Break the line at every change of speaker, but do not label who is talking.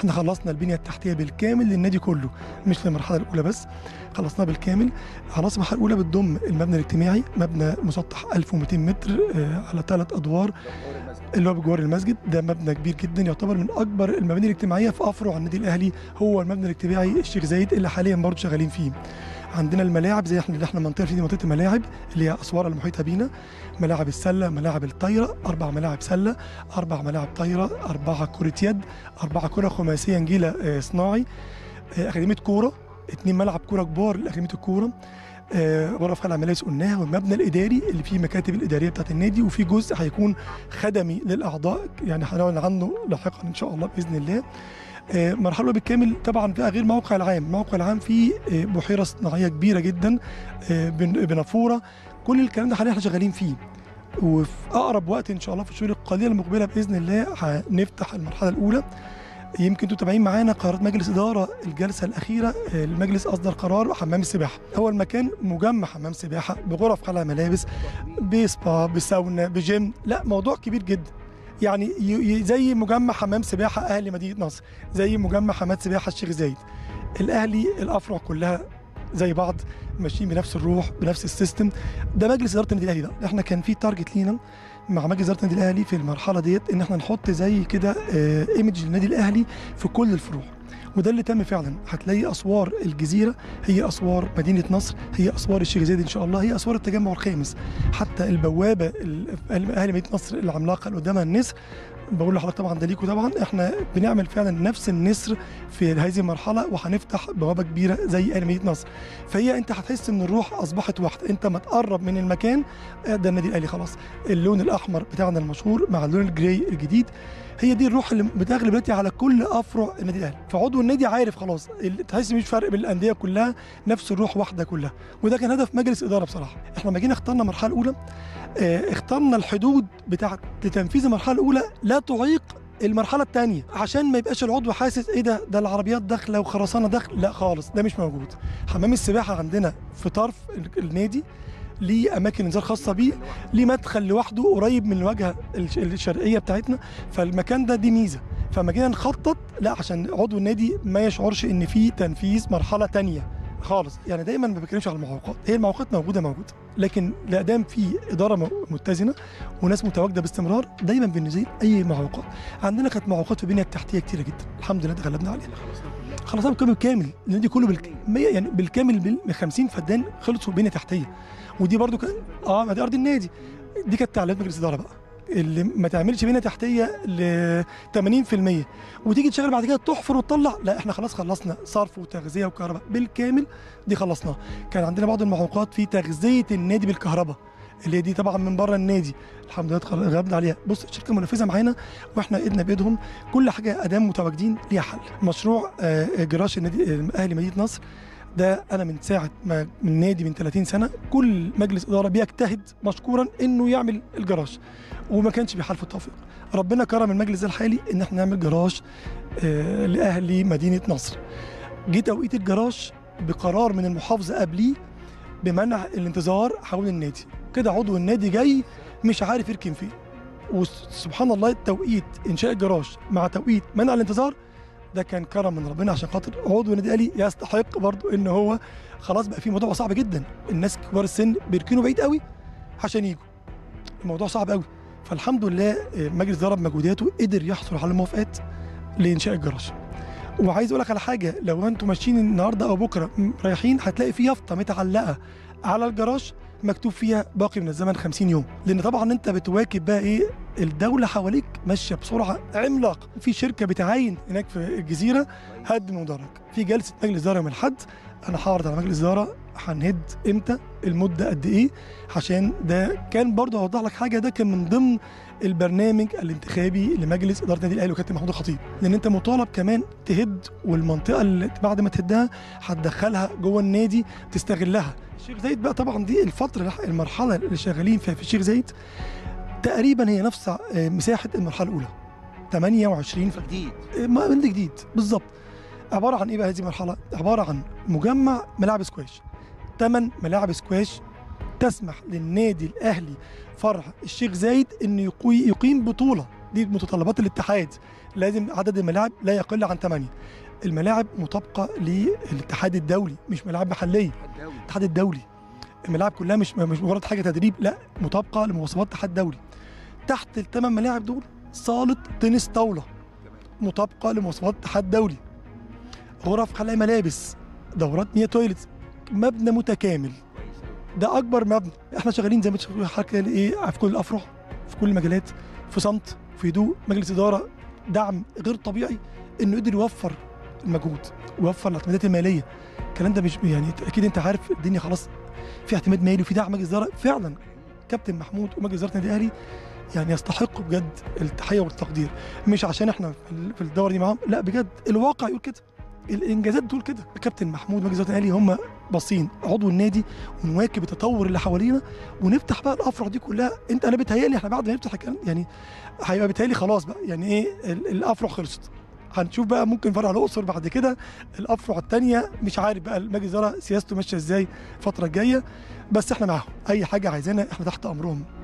احنا خلصنا البنيه التحتيه بالكامل للنادي كله مش للمرحله الاولى بس خلصناه بالكامل خلاص المرحله الاولى بتضم المبنى الاجتماعي مبنى مسطح 1200 متر آه، على ثلاث ادوار اللي هو بجوار المسجد ده مبنى كبير جدا يعتبر من اكبر المباني الاجتماعيه في افرع النادي الاهلي هو المبنى الاجتماعي الشيخ زايد اللي حاليا برضه شغالين فيه عندنا الملاعب زي احنا اللي احنا منطقه في دي منطقه الملاعب اللي هي اسوار المحيطه بينا ملاعب السله ملاعب الطايره اربع ملاعب سله اربع ملاعب طايره اربعه كره يد اربعه كره خماسيه نجيله آه، صناعي آه، اكاديميه كوره اتنين ملعب كوره كبار لاكاديميه الكوره آه، غرف خلع ملايس قلناها والمبنى الاداري اللي فيه مكاتب الاداريه بتاعت النادي وفي جزء هيكون خدمي للاعضاء يعني هنعلن عنه لاحقا ان شاء الله باذن الله آه، مرحله بالكامل طبعا بقى غير موقع العام الموقع العام فيه آه، بحيره صناعيه كبيره جدا آه، بن- بنافوره كل الكلام ده حاليا احنا شغالين فيه وفي اقرب وقت ان شاء الله في الشهور القليله المقبله باذن الله هنفتح المرحله الاولى يمكن انتوا متابعين معانا قرارات مجلس اداره الجلسه الاخيره آه، المجلس اصدر قرار حمام السباحه هو المكان مجمع حمام سباحه بغرف خلع ملابس بسبا بساونا بجيم لا موضوع كبير جدا يعني ي- ي- زي مجمع حمام سباحه اهلي مدينه نصر زي مجمع حمام سباحه الشيخ زايد الاهلي الافرع كلها زي بعض ماشيين بنفس الروح بنفس السيستم ده مجلس اداره النادي الاهلي ده احنا كان في تارجت لينا مع مجلس اداره النادي الاهلي في المرحله ديت ان احنا نحط زي كده آه، ايمج للنادي الاهلي في كل الفروع وده اللي تم فعلا هتلاقي اسوار الجزيره هي اسوار مدينه نصر هي اسوار الشيخ زايد ان شاء الله هي اسوار التجمع الخامس حتى البوابه ال- اهل مدينه نصر العملاقه اللي قدامها النسر بقول لحضرتك طبعا ده ليكوا طبعا احنا بنعمل فعلا نفس النسر في هذه المرحله وهنفتح بوابه كبيره زي اهل مدينه نصر فهي انت هتحس ان الروح اصبحت واحده انت ما تقرب من المكان آه، ده النادي الاهلي خلاص اللون الاحمر بتاعنا المشهور مع اللون الجراي الجديد هي دي الروح اللي بتغلب دلوقتي على كل افرع النادي الاهلي فعضو النادي عارف خلاص ال- تحس مفيش فرق بين الانديه كلها نفس الروح واحده كلها وده كان هدف مجلس اداره بصراحه احنا لما جينا اخترنا المرحله الاولى آه، اخترنا الحدود بتاعه لتنفيذ المرحله الاولى لا تعيق المرحله الثانيه عشان ما يبقاش العضو حاسس ايه ده ده العربيات داخله وخرسانه داخل لا خالص ده مش موجود حمام السباحه عندنا في طرف ال- النادي ليه اماكن انذار خاصه بيه ليه مدخل لوحده قريب من الواجهه الش- الشرقيه بتاعتنا فالمكان ده دي ميزه فلما جينا نخطط لا عشان عضو النادي ما يشعرش ان في تنفيذ مرحله تانية خالص يعني دايما ما بتكلمش على المعوقات هي المعوقات موجوده موجوده لكن لا دام في اداره م- متزنه وناس متواجده باستمرار دايما بنزيد اي معوقات عندنا كانت معوقات في البنيه التحتيه كتيره جدا الحمد لله تغلبنا عليها خلصنا بالكامل كامل النادي كله بالك... مية- يعني بالكامل بال 50 فدان خلصوا بنيه تحتيه ودي برضو كان اه ما دي ارض النادي دي كانت تعليمات مجلس الاداره بقى اللي ما تعملش بنيه تحتيه ل 80% وتيجي تشتغل بعد كده تحفر وتطلع لا احنا خلاص خلصنا صرف وتغذيه وكهرباء بالكامل دي خلصناها كان عندنا بعض المعوقات في تغذيه النادي بالكهرباء اللي هي دي طبعا من بره النادي الحمد لله اتخل- غلبنا عليها بص الشركه منفذه معانا واحنا ايدنا بايدهم كل حاجه ادام متواجدين ليها حل مشروع آه، جراج النادي آه، اهلي مدينه نصر ده انا من ساعه ما من نادي من 30 سنه كل مجلس اداره بيجتهد مشكورا انه يعمل الجراج وما كانش بيحالف التوفيق ربنا كرم المجلس ده الحالي ان احنا نعمل جراج آه، لاهلي مدينه نصر جه توقيت الجراج بقرار من المحافظه قبليه بمنع الانتظار حول النادي كده عضو النادي جاي مش عارف يركن فين وسبحان الله توقيت انشاء الجراج مع توقيت منع الانتظار ده كان كرم من ربنا عشان خاطر عضو النادي الاهلي يستحق برضو ان هو خلاص بقى في موضوع صعب جدا الناس كبار السن بيركنوا بعيد قوي عشان يجوا الموضوع صعب قوي فالحمد لله آه، مجلس اداره بمجهوداته قدر يحصل على الموافقات لانشاء الجراج وعايز اقول لك على حاجه لو انتم ماشيين النهارده او بكره م- رايحين هتلاقي في يافطه متعلقه على الجراج مكتوب فيها باقي من الزمن 50 يوم لان طبعا انت بتواكب بقى ايه الدوله حواليك ماشيه بسرعه عملاقه في شركه بتعاين هناك في الجزيره هد مدرج في جلسه مجلس اداره يوم الاحد انا هعرض على مجلس اداره هنهد امتى المده قد ايه عشان ده كان برضه هوضح لك حاجه ده كان من ضمن البرنامج الانتخابي لمجلس اداره النادي الاهلي وكابتن محمود الخطيب لان انت مطالب كمان تهد والمنطقه اللي بعد ما تهدها هتدخلها جوه النادي تستغلها الشيخ زايد بقى طبعا دي الفتره المرحله اللي شغالين فيها في الشيخ زايد تقريبا هي نفس آه، مساحه المرحله الاولى 28 ف...
جديد
ما من جديد بالظبط عباره عن ايه بقى هذه المرحله عباره عن مجمع ملاعب سكواش ثمان ملاعب سكواش تسمح للنادي الاهلي فرع الشيخ زايد انه يقوي يقيم بطوله دي متطلبات الاتحاد لازم عدد الملاعب لا يقل عن 8 الملاعب مطابقه للاتحاد الدولي مش ملاعب محليه الاتحاد الدولي الملاعب كلها مش مش مجرد حاجه تدريب لا مطابقه لمواصفات الاتحاد الدولي تحت الثمان ملاعب دول صاله تنس طاوله مطابقه لمواصفات الاتحاد الدولي غرف خلع ملابس دورات مياه تويلت مبنى متكامل ده اكبر مبنى احنا شغالين زي ما تشوفوا حضرتك ايه في كل الافرع في كل المجالات في صمت في هدوء مجلس اداره دعم غير طبيعي انه قدر يوفر المجهود ويوفر الاعتمادات الماليه الكلام ده مش يعني اكيد انت عارف الدنيا خلاص في اعتماد مالي وفي دعم مجلس اداره فعلا كابتن محمود ومجلس اداره النادي الاهلي يعني يستحقوا بجد التحيه والتقدير مش عشان احنا في الدوري دي معاهم لا بجد الواقع يقول كده الانجازات تقول كده كابتن محمود مجلس اداره الاهلي هم باصين عضو النادي ونواكب التطور اللي حوالينا ونفتح بقى الافرع دي كلها انت انا بتهيألي احنا بعد ما نفتح الكلام يعني هيبقى بتهيألي خلاص بقى يعني ايه الافرع خلصت هنشوف بقى ممكن فرع الاقصر بعد كده الافرع الثانيه مش عارف بقى المجلس الاداره سياسته ماشيه ازاي الفتره الجايه بس احنا معاهم اي حاجه عايزينها احنا تحت امرهم